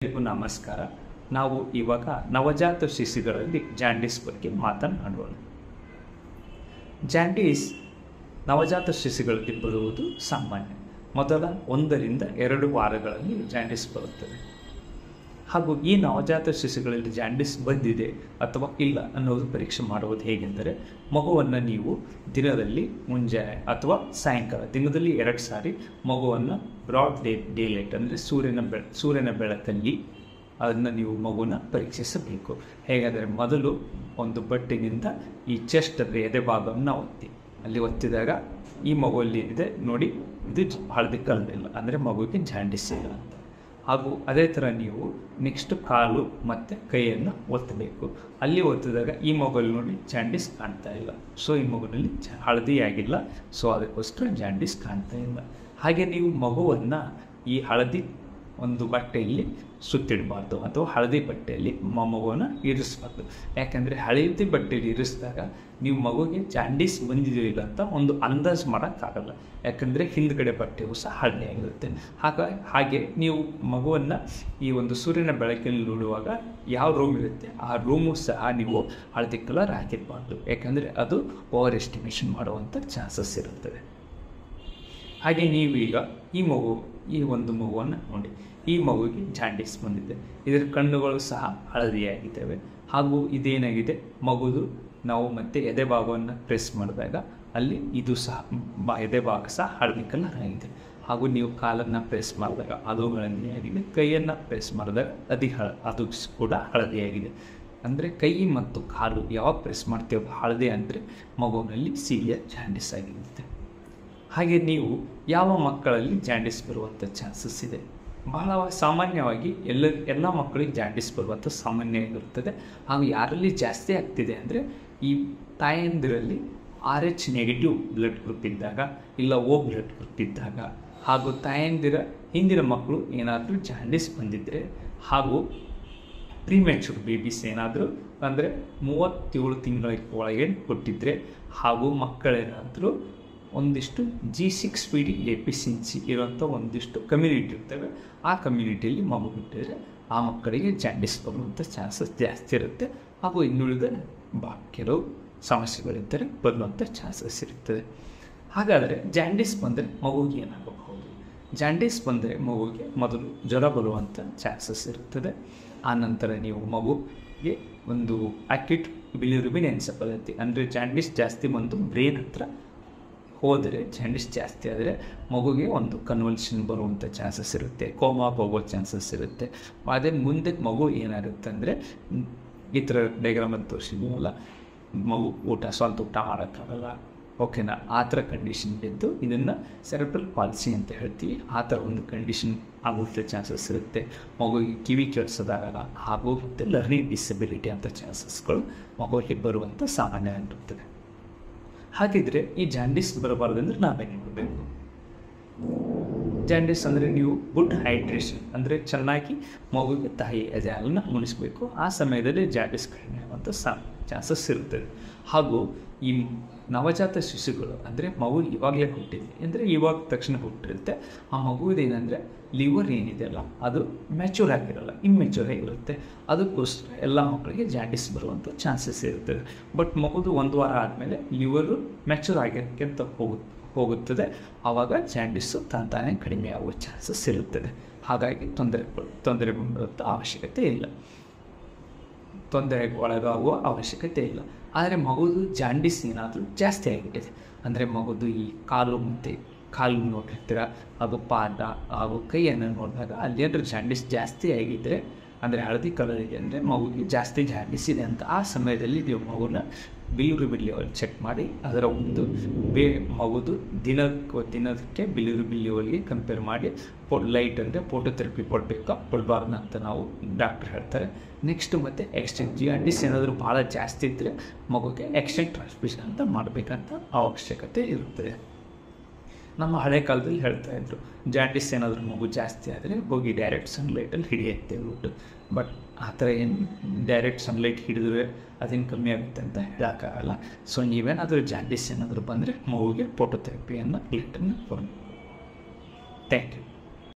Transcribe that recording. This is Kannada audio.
ಎಲ್ಲರಿಗೂ ನಮಸ್ಕಾರ ನಾವು ಇವಾಗ ನವಜಾತ ಶಿಶುಗಳಲ್ಲಿ ಜಾಂಡೀಸ್ ಬಗ್ಗೆ ಮಾತನಾಡೋಣ ಜಾಂಡೀಸ್ ನವಜಾತ ಶಿಶುಗಳಲ್ಲಿ ಬರುವುದು ಸಾಮಾನ್ಯ ಮೊದಲ ಒಂದರಿಂದ ಎರಡು ವಾರಗಳಲ್ಲಿ ಜಾಂಡೀಸ್ ಬರುತ್ತದೆ ಹಾಗೂ ಈ ನವಜಾತ ಶಿಶುಗಳಲ್ಲಿ ಜಾಂಡೀಸ್ ಬಂದಿದೆ ಅಥವಾ ಇಲ್ಲ ಅನ್ನೋದು ಪರೀಕ್ಷೆ ಮಾಡುವುದು ಹೇಗೆಂದರೆ ಮಗುವನ್ನು ನೀವು ದಿನದಲ್ಲಿ ಮುಂಜಾನೆ ಅಥವಾ ಸಾಯಂಕಾಲ ದಿನದಲ್ಲಿ ಎರಡು ಸಾರಿ ಮಗುವನ್ನು ಬ್ರಾಡ್ ಡೇ ಡೇ ಲೈಟ್ ಅಂದರೆ ಸೂರ್ಯನ ಬೆಳ ಸೂರ್ಯನ ಬೆಳಕಲ್ಲಿ ಅದನ್ನು ನೀವು ಮಗುನ ಪರೀಕ್ಷಿಸಬೇಕು ಹೇಗೆಂದರೆ ಮೊದಲು ಒಂದು ಬಟ್ಟೆನಿಂದ ಈ ಚೆಸ್ಟ್ ಅಂದರೆ ಎದೆ ಭಾಗವನ್ನು ಒತ್ತಿ ಅಲ್ಲಿ ಒತ್ತಿದಾಗ ಈ ಮಗುವಲ್ಲಿ ಇದೆ ನೋಡಿ ಇದು ಹಳದಿ ಕಲರಿಲ್ಲ ಅಂದರೆ ಮಗುವಿಗೆ ಜಾಂಡೀಸ್ ಇಲ್ಲ ಅಂತ ಹಾಗೂ ಅದೇ ಥರ ನೀವು ನೆಕ್ಸ್ಟ್ ಕಾಲು ಮತ್ತು ಕೈಯನ್ನು ಒತ್ತಬೇಕು ಅಲ್ಲಿ ಒತ್ತಿದಾಗ ಈ ಮಗುವಲ್ಲಿ ನೋಡಿ ಜಾಂಡೀಸ್ ಕಾಣ್ತಾ ಇಲ್ಲ ಸೊ ಈ ಮಗುವಿನಲ್ಲಿ ಜ ಹಳದಿ ಆಗಿಲ್ಲ ಸೊ ಅದಕ್ಕೋಸ್ಕರ ಜಾಂಡೀಸ್ ಕಾಣ್ತಾ ಇಲ್ಲ ಹಾಗೆ ನೀವು ಮಗುವನ್ನು ಈ ಹಳದಿ ಒಂದು ಬಟ್ಟೆಯಲ್ಲಿ ಸುತ್ತಿಡಬಾರ್ದು ಅಥವಾ ಹಳದಿ ಬಟ್ಟೆಯಲ್ಲಿ ಮ ಮಗುವನ್ನು ಇರಿಸಬಾರ್ದು ಯಾಕೆಂದರೆ ಹಳದಿ ಬಟ್ಟೆಯಲ್ಲಿ ಇರಿಸಿದಾಗ ನೀವು ಮಗುವಿಗೆ ಜಾಂಡೀಸ್ ಬಂದಿದೆಯೋ ಇಲ್ಲ ಅಂತ ಒಂದು ಅಂದಾಜು ಮಾಡೋಕ್ಕಾಗಲ್ಲ ಯಾಕಂದರೆ ಹಿಂದ್ಗಡೆ ಬಟ್ಟೆಯು ಸಹ ಹಳದಿಯಾಗಿರುತ್ತೆ ಹಾಗಾಗಿ ಹಾಗೆ ನೀವು ಮಗುವನ್ನು ಈ ಒಂದು ಸೂರ್ಯನ ಬೆಳಕಲ್ಲಿ ನೋಡುವಾಗ ಯಾವ ರೂಮ್ ಇರುತ್ತೆ ಆ ರೂಮು ಸಹ ನೀವು ಹಳದಿ ಕಲರ್ ಹಾಕಿರಬಾರ್ದು ಯಾಕಂದರೆ ಅದು ಓವರ್ ಎಸ್ಟಿಮೇಷನ್ ಮಾಡುವಂಥ ಚಾನ್ಸಸ್ ಇರುತ್ತದೆ ಹಾಗೆ ನೀವೀಗ ಈ ಮಗು ಈ ಒಂದು ಮಗುವನ್ನು ನೋಡಿ ಈ ಮಗುವಿಗೆ ಜಾಂಡೀಸ್ ಬಂದಿದೆ ಇದರ ಕಣ್ಣುಗಳು ಸಹ ಹಳದಿಯಾಗಿದ್ದಾವೆ ಹಾಗೂ ಇದೇನಾಗಿದೆ ಮಗುದು ನಾವು ಮತ್ತೆ ಎದೆ ಭಾಗವನ್ನು ಪ್ರೆಸ್ ಮಾಡಿದಾಗ ಅಲ್ಲಿ ಇದು ಸಹ ಬ ಎದೆ ಭಾಗ ಸಹ ಹಳದಿ ಕಲರ್ ಆಗಿದೆ ಹಾಗೂ ನೀವು ಕಾಲನ್ನು ಪ್ರೆಸ್ ಮಾಡಿದಾಗ ಅದು ಹಳದಿಯಾಗಿದೆ ಕೈಯನ್ನು ಪ್ರೆಸ್ ಮಾಡಿದಾಗ ಅದಿ ಹಳ ಅದು ಕೂಡ ಹಳದಿಯಾಗಿದೆ ಅಂದರೆ ಕೈ ಮತ್ತು ಕಾಲು ಯಾವಾಗ ಪ್ರೆಸ್ ಮಾಡ್ತೇವೆ ಹಳದಿ ಅಂದರೆ ಮಗುವಿನಲ್ಲಿ ಸೀರಿಯಸ್ ಜಾಂಡೀಸ್ ಆಗಿರುತ್ತೆ ಹಾಗೆ ನೀವು ಯಾವ ಮಕ್ಕಳಲ್ಲಿ ಜಾಂಡೀಸ್ ಬರುವಂಥ ಚಾನ್ಸಸ್ ಇದೆ ಬಹಳ ಸಾಮಾನ್ಯವಾಗಿ ಎಲ್ಲ ಎಲ್ಲ ಮಕ್ಕಳಿಗೆ ಜಾಂಡೀಸ್ ಬರುವಂಥ ಸಾಮಾನ್ಯವಾಗಿರುತ್ತದೆ ಹಾಗೂ ಯಾರಲ್ಲಿ ಜಾಸ್ತಿ ಆಗ್ತಿದೆ ಅಂದರೆ ಈ ತಾಯಂದಿರಲ್ಲಿ R H negative blood group ಇದ್ದಾಗ ಇಲ್ಲ ಓ ಬ್ಲಡ್ ಗ್ರೂಪ್ ಇದ್ದಾಗ ಹಾಗೂ ತಾಯಂದಿರ ಹಿಂದಿನ ಮಕ್ಕಳು ಏನಾದರೂ ಜಾಂಡೀಸ್ ಬಂದಿದ್ದರೆ ಹಾಗೂ ಪ್ರಿಮೆಚೂರ್ ಬೇಬೀಸ್ ಏನಾದರೂ ಅಂದರೆ ಮೂವತ್ತೇಳು ತಿಂಗಳ ಒಳಗೆ ಕೊಟ್ಟಿದ್ದರೆ ಹಾಗೂ ಮಕ್ಕಳೇನಾದರೂ ಒಂದಿಷ್ಟು G six P D deficiency ಇರೋಂಥ ಒಂದಿಷ್ಟು ಕಮ್ಯುನಿಟಿ ಇರ್ತವೆ ಆ ಕಮ್ಯುನಿಟಿಯಲ್ಲಿ ಮಗು ಬಿಟ್ಟಿದ್ರೆ ಆ ಮಕ್ಕಳಿಗೆ ಜಾಂಡೀಸ್ ಬರುವಂಥ ಚಾನ್ಸಸ್ ಜಾಸ್ತಿ ಇರುತ್ತೆ ಹಾಗೂ ಇನ್ನುಳಿದ ಬಾ ಕೆಲವು ಸಮಸ್ಯೆಗಳಿದ್ದರೆ ಬರುವಂಥ ಚಾನ್ಸಸ್ ಇರುತ್ತದೆ ಹಾಗಾದರೆ ಜಾಂಡೀಸ್ ಬಂದರೆ ಮಗುವಿಗೆ ಏನಾಗಬಹುದು ಜಾಂಡೀಸ್ ಬಂದರೆ ಮಗುವಿಗೆ ಮೊದಲು ಜ್ವರ ಬರುವಂಥ ಚಾನ್ಸಸ್ ಇರುತ್ತದೆ ಆನಂತರ ನೀವು ಮಗುಗೆ ಒಂದು ಅಕ್ಯೂಟ್ ಬಿಲಿರುಬಿನ್ ಎನ್ಸೆಫಾಲತಿ ಅಂದರೆ ಜಾಂಡೀಸ್ ಜಾಸ್ತಿ ಬಂದು ಬ್ರೇನ್ ಹತ್ರ ಹೋದರೆ ಜಾಂಡೀಸ್ ಜಾಸ್ತಿ ಆದರೆ ಮಗುಗೆ ಒಂದು ಕನ್ವಲ್ಷನ್ ಬರುವಂಥ ಚಾನ್ಸಸ್ ಇರುತ್ತೆ ಕೋಮಾ ಹೋಗೋ ಚಾನ್ಸಸ್ ಇರುತ್ತೆ ಅದೇ ಮುಂದೆ ಮಗು ಏನಾಗುತ್ತೆ ಅಂದರೆ ಈ ಥರ ಡೈಗ್ರಾಮಲ್ಲಿ ತೋರಿಸಿದ್ವಲ್ಲ ಮಗು ಊಟ ಸ್ವಂತ ಊಟ ಮಾಡೋಕ್ಕಾಗಲ್ಲ ಓಕೆನಾ ಆ ಥರ ಕಂಡೀಷನ್ ಇದ್ದು ಇದನ್ನು ಸೆರೆಬ್ರಲ್ ಪಾಲಿಸಿ ಅಂತ ಹೇಳ್ತೀವಿ ಆ ಥರ ಒಂದು ಕಂಡೀಷನ್ ಆಗುವಂಥ ಚಾನ್ಸಸ್ ಇರುತ್ತೆ ಮಗುವಿಗೆ ಕಿವಿ ಕೇಳಿಸೋದಾಗಲ್ಲ ಹಾಗೂ ಮತ್ತು ಲರ್ನಿಂಗ್ ಡಿಸಬಿಲಿಟಿ ಅಂತ ಚಾನ್ಸಸ್ಗಳು ಮಗುವಿಗೆ ಬರುವಂಥ ಸಾಮಾನ್ಯವಾಗಿರುತ್ತದೆ ಹಾಗಿದ್ರೆ ಈ ಜಾಂಡೀಸ್ ಬರಬಾರ್ದಂದ್ರೆ ನಾವೇನು ಮಾಡಬೇಕು ಜಾಂಡೀಸ್ ಅಂದರೆ ನೀವು ಗುಡ್ ಹೈಡ್ರೇಷನ್ ಅಂದರೆ ಚೆನ್ನಾಗಿ ಮಗುವಿಗೆ ತಾಯಿ ಎದೆ ಹಾಲನ್ನು ಉಣಿಸ್ಬೇಕು ಆ ಸಮಯದಲ್ಲಿ ಜಾಂಡೀಸ್ ಕಡಿಮೆ ಆಗುವಂಥ ಸಾ ಚಾನ್ಸಸ್ ಇರುತ್ತದೆ ಹಾಗೂ ಈ ನವಜಾತ ಶಿಶುಗಳು ಅಂದರೆ ಮಗು ಇವಾಗಲೇ ಹುಟ್ಟಿದೆ ಅಂದರೆ ಇವಾಗ ತಕ್ಷಣ ಹುಟ್ಟಿರುತ್ತೆ ಆ ಮಗುವಿದೇನೆಂದರೆ ಲಿವರ್ ಏನಿದೆಯಲ್ಲ ಅದು ಮ್ಯಾಚೂರ್ ಆಗಿರಲ್ಲ ಇಮ್ಮೆಚೂರ್ ಆಗಿರುತ್ತೆ ಅದಕ್ಕೋಸ್ಕರ ಎಲ್ಲ ಮಕ್ಕಳಿಗೆ ಜಾಂಡೀಸ್ ಬರುವಂಥ ಚಾನ್ಸಸ್ ಇರ್ತದೆ ಬಟ್ ಮಗುದು ಒಂದು ವಾರ ಆದಮೇಲೆ ಲಿವರು ಮ್ಯಾಚೂರ್ ಆಗಿರೋಕ್ಕೆ ಅಂತ ಹೋಗುತ್ತೆ ಹೋಗುತ್ತದೆ ಆವಾಗ ಜಾಂಡೀಸು ತಾನೇ ಕಡಿಮೆ ಆಗುವ ಚಾನ್ಸಸ್ ಇರುತ್ತದೆ ಹಾಗಾಗಿ ತೊಂದರೆ ತೊಂದರೆ ಬರುವಂಥ ಅವಶ್ಯಕತೆ ಇಲ್ಲ ತೊಂದರೆಗೆ ಒಳಗಾಗುವ ಅವಶ್ಯಕತೆ ಇಲ್ಲ ಆದರೆ ಮಗುದು ಜಾಂಡೀಸ್ ಏನಾದರೂ ಜಾಸ್ತಿ ಆಗಿದೆ ಅಂದರೆ ಮಗುದು ಈ ಕಾಲು ಮತ್ತು ಕಾಲು ನೋಡಿರ್ತೀರ ಅದು ಪಾದ ಹಾಗೂ ಕೈಯನ್ನು ನೋಡಿದಾಗ ಅಲ್ಲೇನಾದ್ರೂ ಜಾಂಡೀಸ್ ಜಾಸ್ತಿ ಆಗಿದ್ದರೆ ಅಂದರೆ ಹಳದಿ ಕಲರ್ ಇದೆ ಅಂದರೆ ಮಗುಗೆ ಜಾಸ್ತಿ ಜಾಂಡೀಸ್ ಇದೆ ಅಂತ ಆ ಸಮಯದಲ್ಲಿ ನೀವು ಮಗುನ ಬಿಲಿರು ಬಿಲಿಯವಲ್ ಚೆಕ್ ಮಾಡಿ ಅದರ ಒಂದು ಬೇ ಮಗುದು ದಿನಕ್ಕೆ ದಿನಕ್ಕೆ ಬಿಲಿರು ಬಿಲಿಯವರಿಗೆ ಕಂಪೇರ್ ಮಾಡಿ ಪೊ ಲೈಟ್ ಅಂದರೆ ಫೋಟೋಥೆರಪಿ ಕೊಡಬೇಕಾ ಕೊಡಬಾರ್ದು ಅಂತ ನಾವು ಡಾಕ್ಟ್ರ್ ಹೇಳ್ತಾರೆ ನೆಕ್ಸ್ಟ್ ಮತ್ತು ಎಕ್ಸ್ಟೆಂಟ್ ಜಾಂಡೀಸ್ ಏನಾದರೂ ಭಾಳ ಜಾಸ್ತಿ ಇದ್ದರೆ ಮಗುಗೆ ಎಕ್ಸ್ಟೆಂಟ್ ಟ್ರಾನ್ಸ್ಮಿಷನ್ ಅಂತ ಮಾಡಬೇಕಂತ ಅವಶ್ಯಕತೆ ಇರುತ್ತದೆ ನಮ್ಮ ಹಳೆ ಕಾಲದಲ್ಲಿ ಹೇಳ್ತಾ ಇದ್ರು ಜಾಂಡೀಸ್ ಏನಾದರೂ ಮಗು ಜಾಸ್ತಿ ಆದರೆ ಹೋಗಿ ಡೈರೆಕ್ಟ್ ಸನ್ಲೈಟಲ್ಲಿ ಹಿಡಿಯುತ್ತೆ ಬಿಟ್ಟು ಬಟ್ ಆ ಥರ ಏನು ಡೈರೆಕ್ಟ್ ಸನ್ಲೈಟ್ ಹಿಡಿದ್ರೆ ಅದೇನು ಕಮ್ಮಿ ಆಗುತ್ತೆ ಅಂತ ಹೇಳೋಕ್ಕಾಗಲ್ಲ ಸೊ ನೀವೇನಾದರೂ ಜಾಂಡೀಸ್ ಏನಾದರೂ ಬಂದರೆ ಮಗುಗೆ ಫೋಟೋಥೆರಪಿಯನ್ನು ಲೈಟನ್ನು ಕೊಡಿ ಥ್ಯಾಂಕ್ ಯು